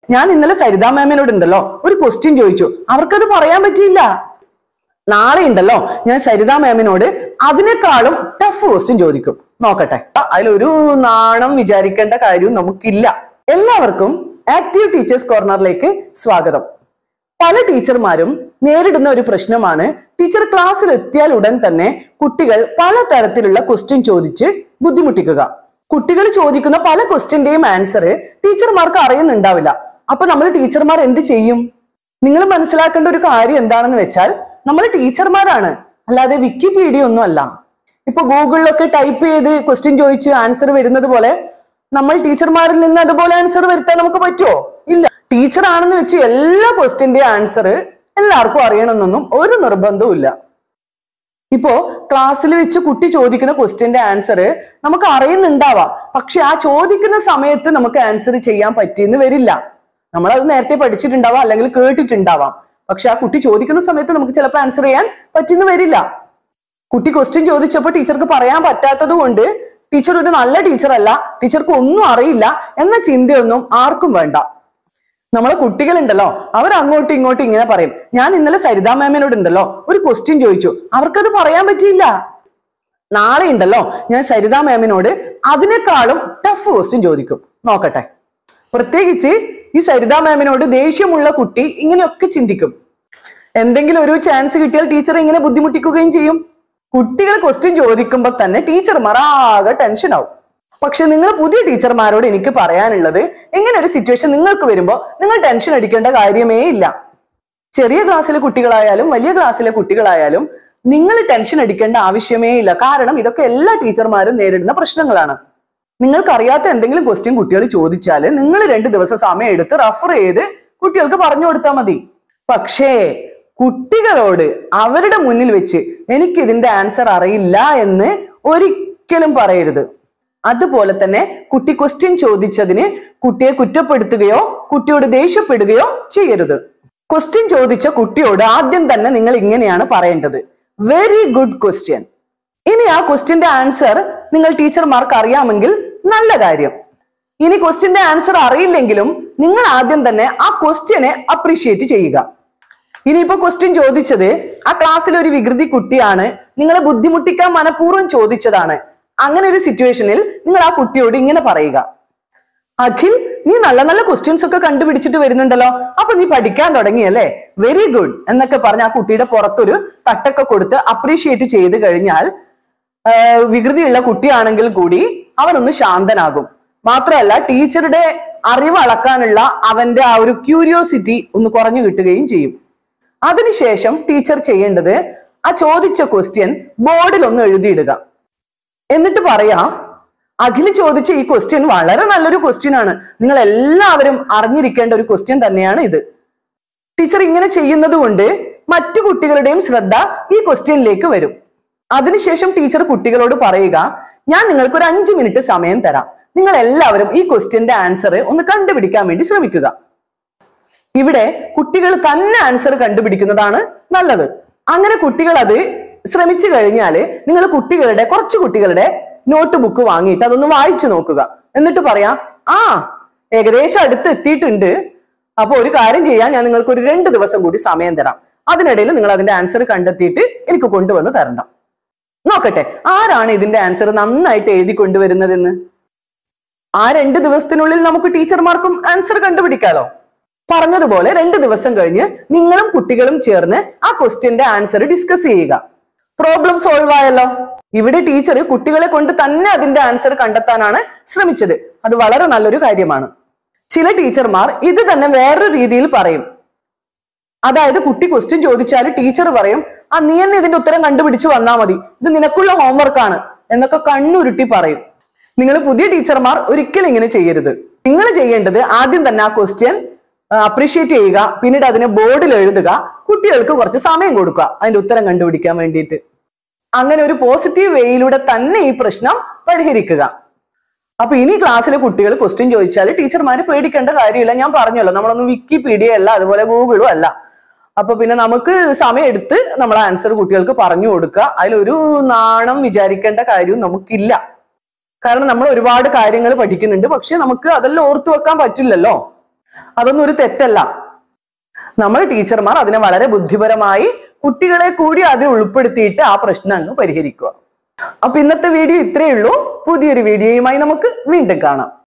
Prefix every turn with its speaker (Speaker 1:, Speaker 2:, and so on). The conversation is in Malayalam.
Speaker 1: ഞാൻ ഇന്നലെ സരിതാ മാമിനോട് ഉണ്ടല്ലോ ഒരു ക്വസ്റ്റ്യൻ ചോദിച്ചു അവർക്കത് പറയാൻ പറ്റിയില്ല നാളെ ഉണ്ടല്ലോ ഞാൻ സരിതാ മാമിനോട് അതിനേക്കാളും ടഫ് ക്വസ്റ്റ്യൻ ചോദിക്കും നോക്കട്ടെ അതിലൊരു നാണം വിചാരിക്കേണ്ട കാര്യവും നമുക്കില്ല എല്ലാവർക്കും ആക്റ്റീവ് ടീച്ചേഴ്സ് കോർണറിലേക്ക് സ്വാഗതം പല ടീച്ചർമാരും നേരിടുന്ന ഒരു പ്രശ്നമാണ് ടീച്ചർ ക്ലാസ്സിൽ എത്തിയാൽ ഉടൻ തന്നെ കുട്ടികൾ പല തരത്തിലുള്ള ക്വസ്റ്റ്യൻ ചോദിച്ച് ബുദ്ധിമുട്ടിക്കുക കുട്ടികൾ ചോദിക്കുന്ന പല ക്വസ്റ്റ്യന്റെയും ആൻസർ ടീച്ചർമാർക്ക് അറിയുന്നുണ്ടാവില്ല അപ്പൊ നമ്മൾ ടീച്ചർമാർ എന്ത് ചെയ്യും നിങ്ങൾ മനസ്സിലാക്കേണ്ട ഒരു കാര്യം എന്താണെന്ന് വെച്ചാൽ നമ്മൾ ടീച്ചർമാരാണ് അല്ലാതെ വിക്കിപീഡിയ ഒന്നും അല്ല ഇപ്പൊ ഗൂഗിളിലൊക്കെ ടൈപ്പ് ചെയ്ത് ക്വസ്റ്റ്യൻ ചോദിച്ച് ആൻസർ വരുന്നത് പോലെ നമ്മൾ ടീച്ചർമാരിൽ നിന്ന് അതുപോലെ ആൻസർ വരുത്താൻ നമുക്ക് പറ്റുമോ ഇല്ല ടീച്ചർ ആണെന്ന് വെച്ച് എല്ലാ ക്വസ്റ്റ്യന്റെ ആൻസർ എല്ലാവർക്കും അറിയണമെന്നൊന്നും ഒരു നിർബന്ധവും ഇല്ല ഇപ്പോ ക്ലാസ്സിൽ വെച്ച് കുട്ടി ചോദിക്കുന്ന ക്വസ്റ്റ്യന്റെ ആൻസർ നമുക്ക് അറിയുന്നുണ്ടാവാം പക്ഷെ ആ ചോദിക്കുന്ന സമയത്ത് നമുക്ക് ആൻസർ ചെയ്യാൻ പറ്റിയെന്ന് വരില്ല നമ്മൾ അത് നേരത്തെ പഠിച്ചിട്ടുണ്ടാവാം അല്ലെങ്കിൽ കേട്ടിട്ടുണ്ടാവാം പക്ഷെ ആ കുട്ടി ചോദിക്കുന്ന സമയത്ത് നമുക്ക് ചിലപ്പോൾ ആൻസർ ചെയ്യാൻ പറ്റിയെന്ന് വരില്ല കുട്ടി ക്വസ്റ്റ്യൻ ചോദിച്ചപ്പോൾ ടീച്ചർക്ക് പറയാൻ പറ്റാത്തത് കൊണ്ട് ടീച്ചർ ഒരു നല്ല ടീച്ചർ അല്ല ടീച്ചർക്ക് ഒന്നും അറിയില്ല എന്ന ചിന്തയൊന്നും ആർക്കും വേണ്ട നമ്മളെ കുട്ടികളുണ്ടല്ലോ അവർ അങ്ങോട്ടും ഇങ്ങോട്ടും ഇങ്ങനെ പറയും ഞാൻ ഇന്നലെ സരിതാ മാമിനോട് ഉണ്ടല്ലോ ഒരു ക്വസ്റ്റ്യൻ ചോദിച്ചു അവർക്കത് പറയാൻ പറ്റിയില്ല നാളെ ഉണ്ടല്ലോ ഞാൻ സരിതാ മാമിനോട് അതിനേക്കാളും ടഫ് ക്വസ്റ്റ്യൻ ചോദിക്കും നോക്കട്ടെ പ്രത്യേകിച്ച് ഈ സരിതാ മാമിനോട് ദേഷ്യമുള്ള കുട്ടി ഇങ്ങനെയൊക്കെ ചിന്തിക്കും എന്തെങ്കിലും ഒരു ചാൻസ് കിട്ടിയാൽ ടീച്ചർ ഇങ്ങനെ ബുദ്ധിമുട്ടിക്കുകയും ചെയ്യും കുട്ടികൾ ക്വസ്റ്റ്യൻ ചോദിക്കുമ്പോൾ തന്നെ ടീച്ചർമാർ ആകെ ടെൻഷൻ ആവും പക്ഷെ നിങ്ങൾ പുതിയ ടീച്ചർമാരോട് എനിക്ക് പറയാനുള്ളത് ഇങ്ങനെ ഒരു സിറ്റുവേഷൻ നിങ്ങൾക്ക് വരുമ്പോൾ നിങ്ങൾ ടെൻഷൻ അടിക്കേണ്ട കാര്യമേ ഇല്ല ചെറിയ ക്ലാസ്സിലെ കുട്ടികളായാലും വലിയ ക്ലാസ്സിലെ കുട്ടികളായാലും നിങ്ങൾ ടെൻഷൻ അടിക്കേണ്ട ആവശ്യമേ ഇല്ല കാരണം ഇതൊക്കെ എല്ലാ ടീച്ചർമാരും നേരിടുന്ന പ്രശ്നങ്ങളാണ് നിങ്ങൾക്ക് അറിയാത്ത എന്തെങ്കിലും ക്വസ്റ്റ്യൻ കുട്ടികൾ ചോദിച്ചാൽ നിങ്ങൾ രണ്ട് ദിവസം സമയം എടുത്ത് റഫർ ചെയ്ത് കുട്ടികൾക്ക് പറഞ്ഞു കൊടുത്താൽ മതി പക്ഷേ കുട്ടികളോട് അവരുടെ മുന്നിൽ വെച്ച് എനിക്ക് ഇതിന്റെ ആൻസർ അറിയില്ല എന്ന് ഒരിക്കലും പറയരുത് അതുപോലെ തന്നെ കുട്ടി ക്വസ്റ്റ്യൻ ചോദിച്ചതിന് കുട്ടിയെ കുറ്റപ്പെടുത്തുകയോ കുട്ടിയോട് ദേഷ്യപ്പെടുകയോ ചെയ്യരുത് ക്വസ്റ്റ്യൻ ചോദിച്ച കുട്ടിയോട് ആദ്യം തന്നെ നിങ്ങൾ ഇങ്ങനെയാണ് പറയേണ്ടത് വെരി ഗുഡ് ക്വസ്റ്റ്യൻ ഇനി ആ ക്വസ്റ്റ്യന്റെ ആൻസർ നിങ്ങൾ ടീച്ചർമാർക്ക് അറിയാമെങ്കിൽ നല്ല കാര്യം ഇനി ക്വസ്റ്റ്യന്റെ ആൻസർ അറിയില്ലെങ്കിലും നിങ്ങൾ ആദ്യം തന്നെ ആ ക്വസ്റ്റ്യനെ അപ്രീഷിയേറ്റ് ചെയ്യുക ഇനിയിപ്പോ ക്വസ്റ്റ്യൻ ചോദിച്ചത് ആ ക്ലാസ്സിൽ ഒരു വികൃതി കുട്ടിയാണ് നിങ്ങളെ ബുദ്ധിമുട്ടിക്കാൻ മനഃപൂർവ്വം ചോദിച്ചതാണ് അങ്ങനെ ഒരു സിറ്റുവേഷനിൽ നിങ്ങൾ ആ കുട്ടിയോട് ഇങ്ങനെ പറയുക അഖിൽ നീ നല്ല നല്ല ക്വസ്റ്റ്യൻസ് ഒക്കെ കണ്ടുപിടിച്ചിട്ട് വരുന്നുണ്ടല്ലോ അപ്പൊ നീ പഠിക്കാൻ തുടങ്ങിയല്ലേ വെരി ഗുഡ് എന്നൊക്കെ പറഞ്ഞ് ആ കുട്ടിയുടെ പുറത്തൊരു തട്ടൊക്കെ കൊടുത്ത് അപ്രീഷിയേറ്റ് ചെയ്ത് കഴിഞ്ഞാൽ ആ, വികൃതിയുള്ള കുട്ടിയാണെങ്കിൽ കൂടി അവനൊന്ന് ശാന്തനാകും മാത്രമല്ല ടീച്ചറുടെ അറിവ് അളക്കാനുള്ള അവന്റെ ആ ഒരു ക്യൂരിയോസിറ്റി ഒന്ന് കുറഞ്ഞു കിട്ടുകയും ചെയ്യും അതിനുശേഷം ടീച്ചർ ചെയ്യേണ്ടത് ആ ചോദിച്ച ക്വസ്റ്റ്യൻ ബോർഡിൽ ഒന്ന് എഴുതിയിടുക എന്നിട്ട് പറയാ അഖിൽ ചോദിച്ച ഈ ക്വസ്റ്റ്യൻ വളരെ നല്ലൊരു ക്വസ്റ്റ്യൻ ആണ് നിങ്ങൾ എല്ലാവരും അറിഞ്ഞിരിക്കേണ്ട ഒരു ക്വസ്റ്റ്യൻ തന്നെയാണ് ഇത് ടീച്ചർ ഇങ്ങനെ ചെയ്യുന്നത് കൊണ്ട് മറ്റു കുട്ടികളുടെയും ശ്രദ്ധ ഈ ക്വസ്റ്റ്യനിലേക്ക് വരും അതിനുശേഷം ടീച്ചർ കുട്ടികളോട് പറയുക ഞാൻ നിങ്ങൾക്ക് ഒരു അഞ്ചു മിനിറ്റ് സമയം തരാം നിങ്ങൾ എല്ലാവരും ഈ ക്വസ്റ്റ്യന്റെ ആൻസർ ഒന്ന് കണ്ടുപിടിക്കാൻ വേണ്ടി ശ്രമിക്കുക ഇവിടെ കുട്ടികൾ തന്നെ ആൻസർ കണ്ടുപിടിക്കുന്നതാണ് നല്ലത് അങ്ങനെ കുട്ടികൾ അത് ശ്രമിച്ചു കഴിഞ്ഞാൽ നിങ്ങൾ കുട്ടികളുടെ കുറച്ച് കുട്ടികളുടെ നോട്ട് ബുക്ക് വാങ്ങിയിട്ട് അതൊന്ന് വായിച്ചു നോക്കുക എന്നിട്ട് പറയാം ആ ഏകദേശം അടുത്ത് എത്തിയിട്ടുണ്ട് അപ്പൊ ഒരു കാര്യം ചെയ്യാൻ ഞാൻ നിങ്ങൾക്ക് ഒരു രണ്ട് ദിവസം കൂടി സമയം തരാം അതിനിടയിൽ നിങ്ങൾ അതിന്റെ ആൻസർ കണ്ടെത്തിയിട്ട് എനിക്ക് കൊണ്ടുവന്ന് തരണം നോക്കട്ടെ ആരാണ് ഇതിന്റെ ആൻസർ നന്നായിട്ട് എഴുതി കൊണ്ടുവരുന്നതെന്ന് ആ രണ്ട് ദിവസത്തിനുള്ളിൽ നമുക്ക് ടീച്ചർമാർക്കും ആൻസർ കണ്ടുപിടിക്കാലോ പറഞ്ഞതുപോലെ രണ്ട് ദിവസം കഴിഞ്ഞ് നിങ്ങളും കുട്ടികളും ചേർന്ന് ആ ക്വസ്റ്റ്യന്റെ ആൻസർ ഡിസ്കസ് ചെയ്യുക പ്രോബ്ലം സോൾവ് ആയല്ലോ ഇവിടെ ടീച്ചർ കുട്ടികളെ കൊണ്ട് തന്നെ അതിന്റെ ആൻസർ കണ്ടെത്താനാണ് ശ്രമിച്ചത് അത് വളരെ നല്ലൊരു കാര്യമാണ് ചില ടീച്ചർമാർ ഇത് തന്നെ വേറൊരു രീതിയിൽ പറയും അതായത് കുട്ടി ക്വസ്റ്റ്യൻ ചോദിച്ചാൽ ടീച്ചർ പറയും ആ നീ തന്നെ ഇതിന്റെ ഉത്തരം കണ്ടുപിടിച്ചു വന്നാ മതി ഇത് നിനക്കുള്ള ഹോംവർക്കാണ് എന്നൊക്കെ കണ്ണുരുട്ടി പറയും നിങ്ങൾ പുതിയ ടീച്ചർമാർ ഒരിക്കലും ഇങ്ങനെ ചെയ്യരുത് നിങ്ങൾ ചെയ്യേണ്ടത് ആദ്യം തന്നെ ആ ക്വസ്റ്റ്യൻ അപ്രീഷിയേറ്റ് ചെയ്യുക പിന്നീട് അതിനെ ബോർഡിൽ എഴുതുക കുട്ടികൾക്ക് കുറച്ച് സമയം കൊടുക്കുക അതിന്റെ ഉത്തരം കണ്ടുപിടിക്കാൻ വേണ്ടിയിട്ട് അങ്ങനെ ഒരു പോസിറ്റീവ് വേയിലൂടെ തന്നെ ഈ പ്രശ്നം പരിഹരിക്കുക അപ്പൊ ഇനി ക്ലാസ്സിലെ കുട്ടികൾ ക്വസ്റ്റ്യൻ ചോദിച്ചാൽ ടീച്ചർമാർ പേടിക്കേണ്ട കാര്യമില്ല ഞാൻ പറഞ്ഞല്ലോ നമ്മളൊന്നും വിക്കിപീഡിയ അല്ല അതുപോലെ ഗൂഗിളും അല്ല അപ്പൊ പിന്നെ നമുക്ക് സമയം എടുത്ത് നമ്മൾ ആൻസർ കുട്ടികൾക്ക് പറഞ്ഞു കൊടുക്കുക അതിലൊരു നാണം വിചാരിക്കേണ്ട കാര്യവും നമുക്കില്ല കാരണം നമ്മൾ ഒരുപാട് കാര്യങ്ങൾ പഠിക്കുന്നുണ്ട് പക്ഷെ നമുക്ക് അതെല്ലാം ഓർത്തു വെക്കാൻ പറ്റില്ലല്ലോ അതൊന്നും ഒരു തെറ്റല്ല നമ്മൾ ടീച്ചർമാർ അതിനെ വളരെ ബുദ്ധിപരമായി കുട്ടികളെ കൂടി അതിൽ ഉൾപ്പെടുത്തിയിട്ട് ആ പ്രശ്നം അങ്ങ് പരിഹരിക്കുക അപ്പൊ ഇന്നത്തെ വീഡിയോ ഇത്രയേ ഉള്ളൂ പുതിയൊരു വീഡിയോയുമായി നമുക്ക് വീണ്ടും കാണാം